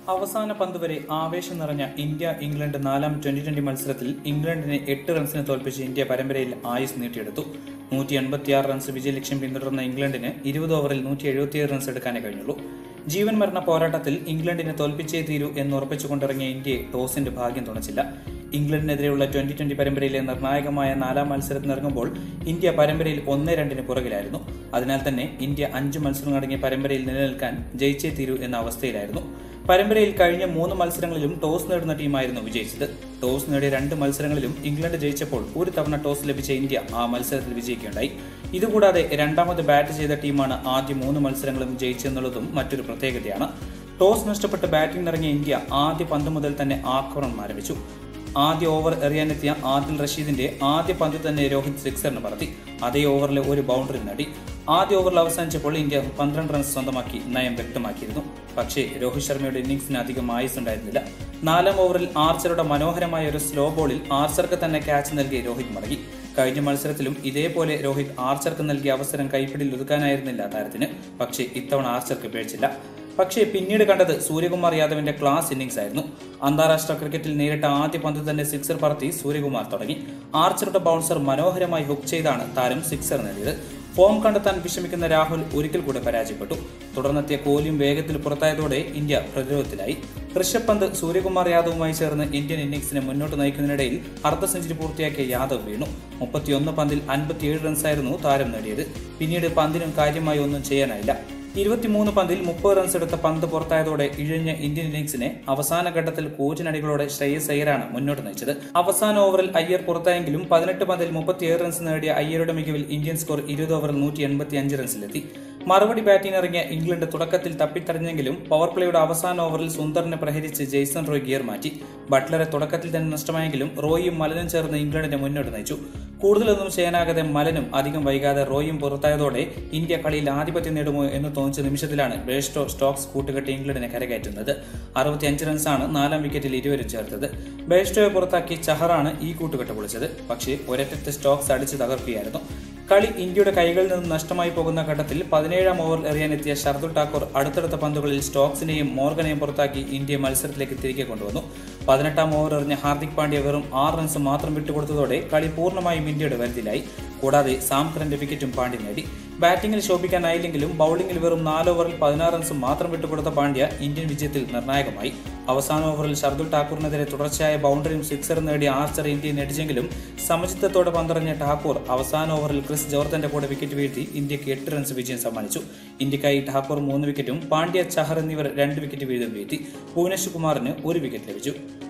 അവസാന പന്ത് വരെ ആവേശം നിറഞ്ഞ ഇന്ത്യ ഇംഗ്ലണ്ട് നാലാം ട്വന്റി ട്വന്റി മത്സരത്തിൽ ഇംഗ്ലണ്ടിനെ എട്ട് റൺസിന് തോൽപ്പിച്ച് ഇന്ത്യ പരമ്പരയിൽ ആയുസ് നീട്ടിയെടുത്തു നൂറ്റി എൺപത്തിയാറ് റൺസ് വിജയലക്ഷ്യം പിന്തുടർന്ന ഇംഗ്ലണ്ടിന് ഇരുപത് ഓവറിൽ നൂറ്റി എഴുപത്തിയേഴ് റൺസ് എടുക്കാനേ കഴിഞ്ഞുള്ളൂ ജീവൻ മരണ പോരാട്ടത്തിൽ ഇംഗ്ലണ്ടിനെ തോൽപ്പിച്ചേ തീരൂ എന്ന് ഉറപ്പിച്ചുകൊണ്ടിറങ്ങിയ ഇന്ത്യയെ ടോസിന്റെ ഭാഗ്യം തുണച്ചില്ല ഇംഗ്ലണ്ടിനെതിരെയുള്ള ട്വന്റി ട്വന്റി പരമ്പരയിലെ നിർണായകമായ നാലാം മത്സരത്തിനിറങ്ങുമ്പോൾ ഇന്ത്യ പരമ്പരയിൽ ഒന്ന് രണ്ടിന് പുറകിലായിരുന്നു അതിനാൽ തന്നെ ഇന്ത്യ അഞ്ച് മത്സരങ്ങളടങ്ങിയ പരമ്പരയിൽ നിലനിൽക്കാൻ ജയിച്ചേ തീരൂ എന്ന അവസ്ഥയിലായിരുന്നു പരമ്പരയിൽ കഴിഞ്ഞ മൂന്ന് മത്സരങ്ങളിലും ടോസ് നേടുന്ന ടീമായിരുന്നു വിജയിച്ചത് ടോസ് നേടിയ രണ്ട് മത്സരങ്ങളിലും ഇംഗ്ലണ്ട് ജയിച്ചപ്പോൾ ഒരു തവണ ടോസ് ലഭിച്ച ഇന്ത്യ ആ മത്സരത്തിൽ വിജയിക്കുകയുണ്ടായി ഇതുകൂടാതെ രണ്ടാമത് ബാറ്റ് ചെയ്ത ടീമാണ് ആദ്യ മൂന്ന് മത്സരങ്ങളും ജയിച്ചെന്നുള്ളതും മറ്റൊരു പ്രത്യേകതയാണ് ടോസ് നഷ്ടപ്പെട്ട് ബാറ്റിംഗ് ഇറങ്ങിയ ഇന്ത്യ ആദ്യ പന്ത് മുതൽ തന്നെ ആക്രമണം ആരംഭിച്ചു ആദ്യ ഓവർ എറിയാനെത്തിയ ആദിൽ റഷീദിന്റെ ആദ്യ പന്തിൽ തന്നെ രോഹിത് സിക്സറിന് പറത്തി അതേ ഓവറിലെ ഒരു ബൗണ്ടറി നേടി ആദ്യ ഓവറിൽ അവസാനിച്ചപ്പോൾ ഇന്ത്യ പന്ത്രണ്ട് റൺസ് സ്വന്തമാക്കി നയം വ്യക്തമാക്കിയിരുന്നു പക്ഷേ രോഹിത് ശർമ്മയുടെ ഇന്നിംഗ്സിന് അധികം ആയുസ് ഉണ്ടായിരുന്നില്ല നാലാം ഓവറിൽ ആർച്ചറുടെ മനോഹരമായ ഒരു സ്ലോ ബോളിൽ ആർച്ചർക്ക് തന്നെ ക്യാച്ച് നൽകി രോഹിത് മടങ്ങി കഴിഞ്ഞ മത്സരത്തിലും ഇതേപോലെ രോഹിത് ആർച്ചർക്ക് നൽകിയ അവസരം കൈപ്പിടിയിൽ ഒതുക്കാനായിരുന്നില്ല താരത്തിന് പക്ഷേ ഇത്തവണ ആർച്ചർക്ക് പിഴച്ചില്ല പക്ഷേ പിന്നീട് കണ്ടത് സൂര്യകുമാർ യാദവിന്റെ ക്ലാസ് ഇന്നിംഗ്സ് ആയിരുന്നു അന്താരാഷ്ട്ര ക്രിക്കറ്റിൽ നേരിട്ട ആദ്യ പന്ത് തന്നെ സിക്സർ പറത്തി സൂര്യകുമാർ തുടങ്ങി ആർച്ചറുടെ ബൗൺസർ മനോഹരമായി ഹുക്ക് ചെയ്താണ് താരം സിക്സർ നേടിയത് ഫോം കണ്ടെത്താൻ വിഷമിക്കുന്ന രാഹുൽ ഒരിക്കൽ കൂടെ പരാജയപ്പെട്ടു തുടർന്നെത്തിയ കോഹ്ലിയും വേഗത്തിൽ പുറത്തായതോടെ ഇന്ത്യ പ്രതിരോധത്തിലായി ഋഷഭ് പന്ത് സൂര്യകുമാർ യാദവുമായി ചേർന്ന് ഇന്ത്യൻ ഇന്നിംഗ്സിനെ മുന്നോട്ട് നയിക്കുന്നതിനിടയിൽ അർദ്ധ സെഞ്ചുറി പൂർത്തിയാക്കിയ യാദവ് വീണു മുപ്പത്തിയൊന്ന് പന്തിൽ അൻപത്തിയേഴ് റൺസായിരുന്നു താരം നേടിയത് പിന്നീട് പന്തിനും കാര്യമായി ഒന്നും ചെയ്യാനായില്ല ഇരുപത്തിമൂന്ന് പന്തിൽ മുപ്പത് റൺസ് എടുത്ത പന്ത് പുറത്തായതോടെ ഇഴഞ്ഞ ഇന്ത്യൻ ഇന്നിംഗ്സിനെ അവസാന ഘട്ടത്തിൽ കൂറ്റനടികളോടെ ശ്രേയസ് അയ്യരാണ് മുന്നോട്ട് നയിച്ചത് അവസാന ഓവറിൽ അയ്യർ പുറത്തായെങ്കിലും പതിനെട്ട് പന്തിൽ മുപ്പത്തിയേഴ് റൺസ് നേടിയ അയ്യരുടെ മികവിൽ ഇന്ത്യൻ സ്കോർ ഇരുപത് ഓവറിൽ നൂറ്റി എൺപത്തി അഞ്ച് റൺസിലെത്തി മറുപടി ബാറ്റിംഗ് ഇറങ്ങിയ ഇംഗ്ലണ്ട് തുടക്കത്തിൽ തപ്പിത്തടഞ്ഞെങ്കിലും പവർ പ്ലേയുടെ അവസാന ഓവറിൽ സുന്ദറിനെ പ്രഹരിച്ച് ജെയ്സൺ റോയ് ഗിയർ മാറ്റി ബട്ട്ലറെ തുടക്കത്തിൽ തന്നെ നഷ്ടമായെങ്കിലും റോയും മലനും ചേർന്ന് ഇംഗ്ലണ്ടിനെ മുന്നോട്ട് നയിച്ചു കൂടുതലൊന്നും ചെയ്യാനാകാതെ മലനും അധികം വൈകാതെ റോയും പുറത്തായതോടെ ഇന്ത്യ കളിയിൽ ആധിപത്യം നേടുമോ എന്ന് തോന്നിച്ച നിമിഷത്തിലാണ് ബേസ്റ്റോ സ്റ്റോക്സ് കൂട്ടുകെട്ടി ഇംഗ്ലണ്ടിനെ കരകയറ്റുന്നത് അറുപത്തിയഞ്ച് റൺസാണ് നാലാം വിക്കറ്റിൽ ഇരുവരും ചേർത്തത് ബേസ്റ്റോയെ പുറത്താക്കി ചഹറാണ് ഈ കൂട്ടുകെട്ട് പൊളിച്ചത് പക്ഷേ ഒരറ്റത്ത് സ്റ്റോക്സ് അടിച്ച് തകർക്കുകയായിരുന്നു കളി ഇന്ത്യയുടെ കൈകളിൽ നിന്നും നഷ്ടമായി പോകുന്ന ഘട്ടത്തിൽ പതിനേഴാം ഓവർ എറിയാനെത്തിയ ഷർദുൽ ഠാക്കൂർ അടുത്തടുത്ത പന്തുകളിൽ സ്റ്റോക്സിനെയും മോർഗനെയും പുറത്താക്കി ഇന്ത്യയെ മത്സരത്തിലേക്ക് തിരികെ കൊണ്ടുവന്നു പതിനെട്ടാം ഓവർ എറിഞ്ഞ ഹാർദിക് പാണ്ഡ്യ വെറും ആറ് റൺസ് മാത്രം വിട്ടുകൊടുത്തതോടെ കളി പൂർണ്ണമായും ഇന്ത്യയുടെ വരുതിലായി കൂടാതെ സാംകറിന്റെ വിക്കറ്റും പാണ്ഡ്യ നേടി ബാറ്റിംഗിൽ ശോഭിക്കാനായില്ലെങ്കിലും ബൌളിംഗിൽ വെറും നാല് ഓവറിൽ പതിനാറ് റൺസ് മാത്രം വിട്ടുകൊടുത്ത പാണ്ഡ്യ ഇന്ത്യൻ വിജയത്തിൽ നിർണായകമായി അവസാന ഓവറിൽ ഷർദുൽ ഠാക്കൂറിനെതിരെ തുടർച്ചയായ ബൗണ്ടറിയും സിക്സറും നേടിയ ആർച്ചർ ഇന്ത്യയെ നേടിച്ചെങ്കിലും സമചിത്തത്തോടെ പന്തറിഞ്ഞ ഠാക്കൂർ അവസാന ഓവറിൽ ക്രിസ് ജോർദന്റെ കൂടെ വിക്കറ്റ് വീഴ്ത്തി ഇന്ത്യക്ക് എട്ട് റൺസ് വിജയം സമ്മാനിച്ചു ഇന്ത്യക്കായി ഠാക്കൂർ മൂന്ന് വിക്കറ്റും പാണ്ഡ്യ ചഹർ എന്നിവർ രണ്ട് വിക്കറ്റ് വീതം വീഴ്ത്തി ഭുവനേശ്വർ കുമാറിന് ഒരു വിക്കറ്റ് ലഭിച്ചു